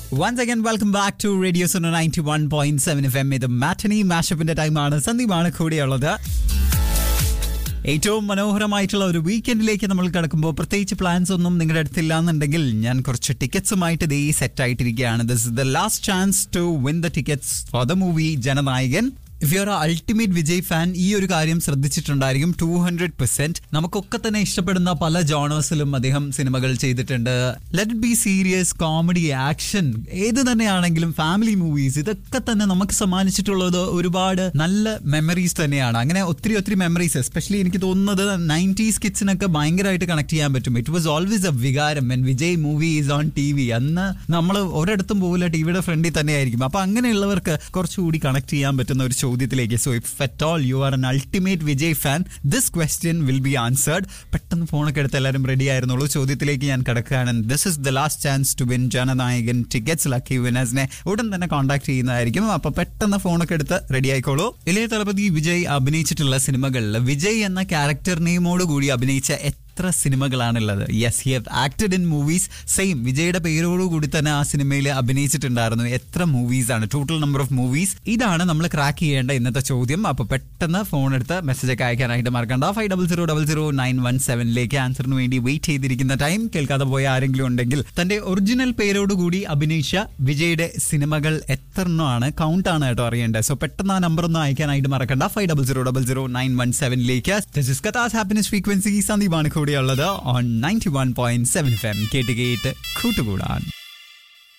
once again welcome back to radio Sono ninety one point seven F M ഇത് matinee മാഷപ്പിന്റെ ടൈമാണ് സന്ദീപാണ് കൂടിയുള്ളത് ഏറ്റവും മനോഹരമായിട്ടുള്ള ഒരു വീക്കെൻഡിലേക്ക് നമ്മൾ കിടക്കുമ്പോൾ പ്രത്യേകിച്ച് പ്ലാൻസ് ഒന്നും നിങ്ങളുടെ അടുത്തില്ല എന്നുണ്ടെങ്കിൽ ഞാൻ കുറച്ച് ടിക്കറ്റ്സുമായിട്ട് ദേ സെറ്റ് ആയിട്ടിരിക്കുകയാണ് this is the last chance to win the tickets for the movie Jananayagan if you are ultimate Vijay fan ഈ ഒരു കാര്യം ശ്രദ്ധിച്ചിട്ടുണ്ടായിരിക്കും ടു ഹൺഡ്രഡ് പെർസെന്റ് നമുക്കൊക്കെ തന്നെ ഇഷ്ടപ്പെടുന്ന പല ജോണേഴ്സിലും അദ്ദേഹം സിനിമകൾ ചെയ്തിട്ടുണ്ട് let be serious comedy action ഏത് തന്നെയാണെങ്കിലും ഫാമിലി മൂവീസ് ഇതൊക്കെ തന്നെ നമുക്ക് സമ്മാനിച്ചിട്ടുള്ളത് ഒരുപാട് നല്ല മെമ്മറീസ് തന്നെയാണ് അങ്ങനെ ഒത്തിരി ഒത്തിരി മെമ്മറീസ് എസ്പെഷ്യലി എനിക്ക് തോന്നുന്നത് നയൻറ്റീസ് കിഡ്സിനൊക്കെ ഭയങ്കരമായിട്ട് കണക്ട് ചെയ്യാൻ പറ്റും ഇറ്റ് വാസ് ഓൾവേസ് എ വികാരം when Vijay movie is on T V അന്ന് നമ്മൾ ഒരിടത്തും പോകില്ല ടി വിയുടെ ഫ്രണ്ടിൽ തന്നെ ആയിരിക്കും അപ്പൊ അങ്ങനെയുള്ളവർക്ക് കുറച്ചുകൂടി കണക്ട് ചെയ്യാൻ പറ്റുന്ന ഒരു ചോദ്യത്തിലേക്ക് so if at all you are an ultimate Vijay fan this question will be answered പെട്ടെന്ന് ഫോണൊക്കെ എടുത്ത് എല്ലാവരും റെഡി ആയിരുന്നുള്ളൂ ചോദ്യത്തിലേക്ക് ഞാൻ കിടക്കുകയാണ് this is the last chance to win Jananayagan tickets lucky വിനേഴ്സിനെ ഉടൻ തന്നെ കോൺടാക്ട് ചെയ്യുന്നതായിരിക്കും അപ്പൊ പെട്ടെന്ന് ഫോണൊക്കെ എടുത്ത് റെഡി ആയിക്കോളൂ ഇളയ തളപതി വിജയ് അഭിനയിച്ചിട്ടുള്ള സിനിമകളിൽ വിജയ് എന്ന ക്യാരക്ടർ നെയിമോട് കൂടി അഭിനയിച്ച എത്ര സിനിമകളാണുള്ളത് yes he have acted in movies same വിജയുടെ പേരോടുകൂടി തന്നെ ആ സിനിമയിൽ അഭിനയിച്ചിട്ടുണ്ടായിരുന്നു എത്ര മൂവീസ് ആണ് ടോട്ടൽ നമ്പർ ഓഫ് മൂവീസ് ഇതാണ് നമ്മൾ ക്രാക്ക് ചെയ്യേണ്ട ഇന്നത്തെ ചോദ്യം അപ്പൊ പെട്ടെന്ന് ഫോൺ എടുത്ത് മെസ്സേജ് ഒക്കെ അയക്കാനായിട്ട് മറക്കണ്ട five double zero double zero nine one സെവനിലേക്ക് ആൻസറിന് വേണ്ടി വെയിറ്റ് ചെയ്തിരിക്കുന്ന ടൈം കേൾക്കാതെ പോയ ആരെങ്കിലും ഉണ്ടെങ്കിൽ തന്റെ ഒറിജിനൽ പേരോടുകൂടി അഭിനയിച്ച വിജയുടെ സിനിമകൾ എത്രണ്ണമാണ് കൗണ്ട് ആണ് കേട്ടോ അറിയേണ്ടത് സോ പെട്ടെന്ന് ആ നമ്പർ ഒന്ന് അയക്കാനായിട്ട് മറക്കണ്ട five double zero double zero nine one സെവനിലേക്ക് കഥാസ് ഹാപ്പിനെസ് ഫ്രീക്വൻസി സന്ദീപാണ് കൂടിയുള്ളത് on ninety one point seven F M കേട്ട് കേട്ട് കൂട്ടുകൂടാൻ